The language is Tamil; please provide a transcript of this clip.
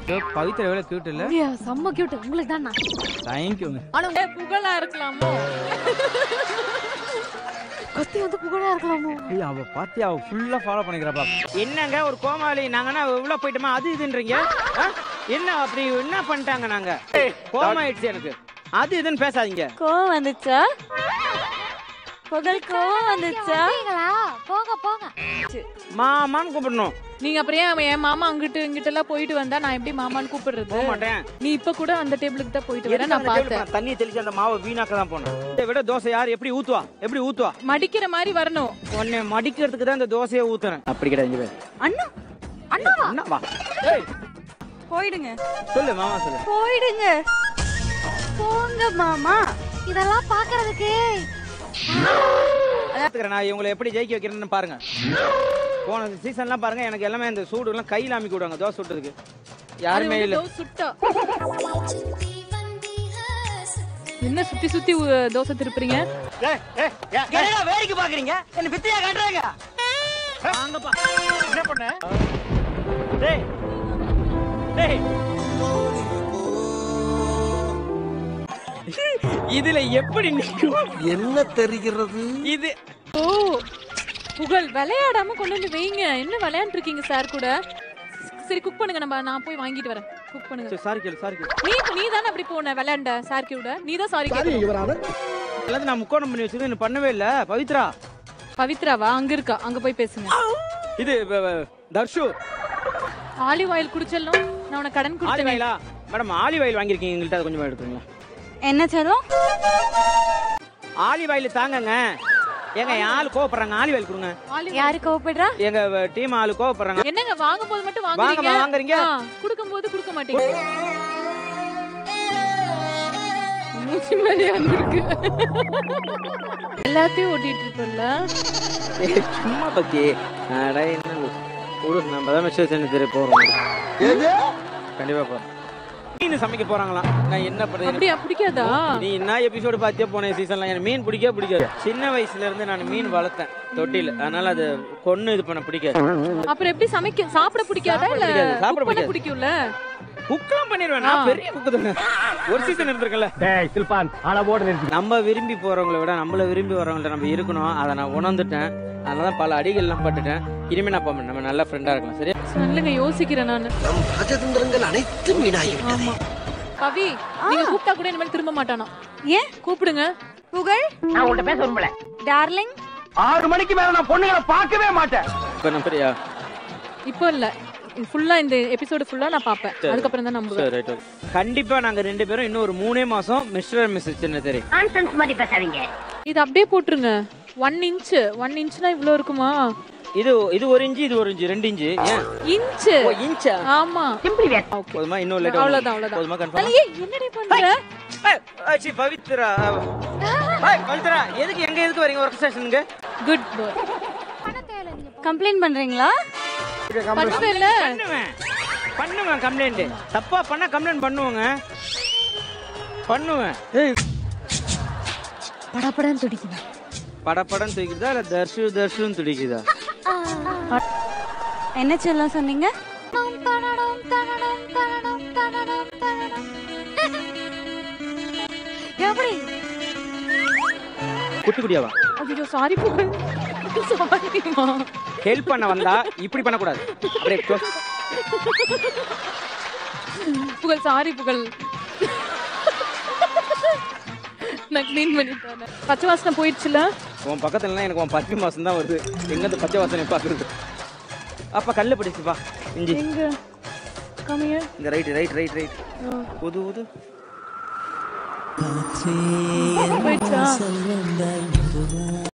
பவித்ரா எவ்வளவு கியூட் இல்ல அப்படியா செம்ம கியூட் உங்களுக்கு தான் தேங்க்யூங்க ஆனா புகழா இருக்கலாமோ கத்தி வந்து புகழா இருக்கலாமோ ஏய் அவ பாத்தி அவ ஃபுல்லா ஃபாலோ பண்ணிக்கிறப்பா என்னங்க ஒரு கோமாளி நாங்கன்னா உள்ள போயிட்டோமா அது இதுன்றீங்க ஆ? என்ன அப்படி என்ன பண்ணிட்டாங்க நாங்க கோவம் ஆயிடுச்சு எனக்கு அது இதுன்னு பேசாதீங்க கோவம் வந்துச்சா புகழ் கோவம் வந்துச்சா போங்க போங்க மாமான்னு கூப்பிடணும் நீங்க அப்புறம் ஏன் என் மாமா அங்கிட்டு இங்கிட்ட எல்லாம் போயிட்டு வந்தா நான் எப்படி மாமான்னு கூப்பிடுறது போக மாட்டேன் நீ இப்ப கூட அந்த டேபிளுக்கு தான் போயிட்டு வர எதுக்கு நான் அந்த table பார்த்தேன் பண்ண? தண்ணி தெளிச்சு அந்த மாவை வீணாக்க தான் போனேன் இதை விட தோசை யார் எப்படி ஊத்துவா எப்படி ஊத்துவா மடிக்கிற மாதிரி வரணும் உன்னை மடிக்கிறதுக்கு தான் இந்த தோசையை ஊத்துறேன் அப்படி கிடையாது இங்க பாரு. அண்ணா அண்ணா வா ஏய், போயிடுங்க சொல்லு மாமா சொல்லு போயிடுங்க போங்க மாமா இதெல்லாம் பாக்குறதுக்கு பார்த்துக்கிறேன் நான் இவங்களை எப்படி ஜெயிக்க வைக்கிறேன்னு பாருங்க போன சீசன்லாம் பாருங்க எனக்கு எல்லாமே இந்த சூடு எல்லாம் கையில் அமைக்க விடுவாங்க தோசை சுட்டதுக்கு யாருமே அது இல்லை வந்து சுட்டா என்ன சுத்தி சுத்தி உ- தோசை திருப்புறீங்க என்னடா வேடிக்கை பாக்குறீங்க என்ன வித்தையா காட்டுறாங்க வாங்கப்பா என்ன பண்ண டேய் டேய் இதுல எப்படி நிக்கும் என்ன தெரிகிறது இது ஓ புகழ் விளையாடாம கொண்டு வந்து வைங்க என்ன விளையாண்டு இருக்கீங்க சார் கூட சரி குக் பண்ணுங்க நம்ம நான் போய் வாங்கிட்டு வரேன் குக் பண்ணுங்க சாரி கேளு சாரி கேளு நீ நீ தானே அப்படி போன விளையாண்ட சார் கூட நீ தான் சாரி கேட்கணும் எல்லாத்தையும் நான் முக்கோணம் பண்ணி வச்சிருக்கேன் இன்னும் பண்ணவே இல்ல பவித்ரா பவித்ராவா அங்க இருக்கா அங்க போய் பேசுங்க இது வ- வ- தர்ஷு ஆலிவ் ஆயில் குடிச்சலும் நான் உனக்கு கடன் ஆலிவ் கொடுத்தேன் ஆயிலா மேடம் ஆலிவ் ஆயில் வாங்கியிருக்கீங்க எங்கள்கிட்ட அது கொஞ்சம் எடுத்துங்களா என்ன செல்லம் ஆலிவ் ஆயில் தாங்கங்க ஏங்க என் ஆள் கோவப்படுறாங்க ஆலிவ் ஆயில் கொடுங்க யாரு கோவப்படுறா எங்க டீம் ஆளு கோவப்படுறாங்க என்னங்க வாங்கும் போது மட்டும் வாங்கம்மா, வாங்குறீங்க வாங்குறீங்க. கொடுக்கும் போது கொடுக்க மாட்டீங்க மூச்சு மாதிரியா இருக்கு எல்லாத்தையும் ஓட்டிட்டு இருக்கோம்ல ஏய், சும்மா பத்தி அட என்ன ஒரு நம்ம தான் மெசேஜ் என்ன தெரிய போறோம் கண்டிப்பா போறோம் மீன் சமைக்க போறாங்களாம் நான் என்ன பண்றது அப்படியா பிடிக்காதா நீ என்ன எபிசோடு பார்த்தியா போன சீசன்ல எனக்கு மீன் பிடிக்கவே பிடிக்காது சின்ன வயசுல இருந்து நான் மீன் வளர்த்தேன் தொட்டில அதனால அது கொன்னு இது பண்ண பிடிக்காது அப்புறம் எப்படி சமைக்க சாப்பிட பிடிக்காதா இல்ல பிடிக்காது, சாப்பிட cook பண்ண பிடிக்காது. பிடிக்கும்ல குக்கெல்லாம் பண்ணிடுவேன் நான் ஆ. பெரிய குக்கு தானே ஒரு சீசன் இருந்திருக்கல டேய் சில்பான் அளவோட நிறுத்தி நம்ம விரும்பி போறவங்கள விட நம்மள விரும்பி வரவங்கள்ட்ட நம்ம இருக்கணும் அதை நான் உணர்ந்துட்டேன் அதனால தான் பல அடிகள்லாம் பட்டுட்டேன் இனிமே நான் போவேன் நம்ம நல்ல ஃப்ரெண்டா இருக்கலாம் சரியா சொல்லுங்க யோசிக்கிறேன் நானு நம் ராஜதந்திரங்கள் அனைத்தும் வீணாகிவிட்டது ஆமா கவி நீங்க கூப்பிட்டா கூட இனிமேல் திரும்ப மாட்டானா ஏன் கூப்பிடுங்க புகழ் நான் உன்கிட்ட பேச விரும்பல டார்லிங் ஆறு மணிக்கு மேல நான் பொண்ணுங்களை பார்க்கவே மாட்டேன் இப்போ நம்ம சரியா இப்போ இல்ல ஃபுல்லா இந்த எபிசோடு ஃபுல்லா நான் பாப்பேன் சரி. அதுக்கப்புறம் தான் நம்புவேன் சரி ரைட் கண்டிப்பா நாங்க ரெண்டு பேரும் இன்னும் ஒரு மூணே மாசம் மிஸ்டர் மிஸ்ஸஸ் சின்ன தெரியும் நான்சென்ஸ் மாதிரி பேசாதீங்க இது அப்படியே போட்டுருங்க ஒன் இன்ச் ஒன் இன்ச்னா இவ்ளோ இருக்குமா இது இது ஒரு இன்ச்சு இது ஒரு இன்ச்சு ரெண்டு இன்ச்சு ஏன் இன்ச் ஓ இன்ச்சா ஆமா சிம்பிளி வேர் ஓகே போதுமா இன்னும் லேட் அவ்வளவுதான் அவ்வளவுதான் போதுமா கன்ஃபார்ம் ஏய் என்னடி பண்ற சி பவித்ரா ஹாய் பவித்ரா எதுக்கு எங்க எதுக்கு வரீங்க ஒர்க் ஸ்டேஷனுக்கு குட் பாய் கம்ப்ளைண்ட் பண்றீங்களா பண்ணவே இல்ல பண்ணுவேன் பண்ணுவேன் கம்ப்ளைண்ட் தப்பா பண்ணா கம்ப்ளைண்ட் பண்ணுவேங்க பண்ணுவேன் ஏய் படப்படன்னு துடிக்குது படப்படம் தூக்கிதா இல்ல தர்ஷு தர்ஷுன்னு துடிக்குதா என்ன செல்லம் சொன்னீங்க எப்படி குட்டி குட்டியாவா ஐயோ சாரி புகழ் சாரிமா ஹெல்ப் பண்ண வந்தா இப்படி பண்ணக்கூடாது அப்படியே close. புகழ் சாரி புகழ் நான் க்ளீன் பண்ணி தரேன் பச்சை வாசனை போயிடுச்சுல உன் பக்கத்துல எனக்கு உன் பச்சை மாசம் தான் வருது எங்க இந்த பச்சை வாசனை பாக்குறது அப்ப கல்லு பிடிச்சுப்பா இஞ்சி எங்க கம்மியா இந்த ரைட் ரைட் ரைட் ரைட் உது உது போயிடுச்சா